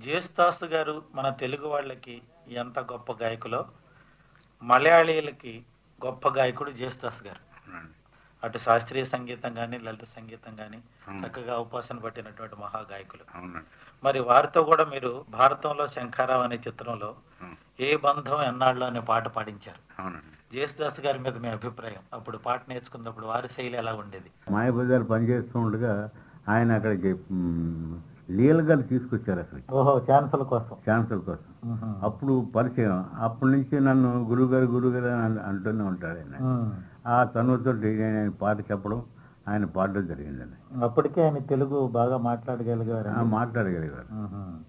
జేస్తాస్ గారు మన తెలుగు వాళ్ళకి ఎంత గొప్ప గాయకులో మలయాళీలకి గొప్ప గాయకుడు జేస్తాస్ గారు అవునండి. అటు శాస్త్రీయ సంగీతం కానీ లలిత సంగీతం కానీ అవును. చక్కగా ఉపాసన పట్టినటువంటి మహా గాయకులు అవునండి మరి వారితో కూడా మీరు భారతంలో శంఖారావు అనే చిత్రంలో అవును. ఏ బంధం ఎన్నాళ్ళు అనే పాట పాడించారు అవునండి జేసుదాస్ గారి మీద మీ అభిప్రాయం అప్పుడు పాట నేర్చుకున్నప్పుడు వారి శైలి ఎలా ఉండేది మాయబజార్ పనిచేస్తూ ఉండగా ఆయన అక్కడికి మ్, లీల గారు తీసుకొచ్చారు అసలు ఓహో ఛాన్సుల కోసం ఛాన్సల్ కోసం అప్పుడు పరిచయం అప్పటి నుంచి నన్ను గురుగారు గురుగారు అని అన్- అంటూనే ఉంటాడు ఆయన ఆ తనుతో నేను పాట చెప్పడం ఆయన పాడడం జరిగిందండి అప్పటికే ఆయన తెలుగు బాగా మాట్లాడగలిగారు ఆ మాట్లాడగలిగారు మ్మ్.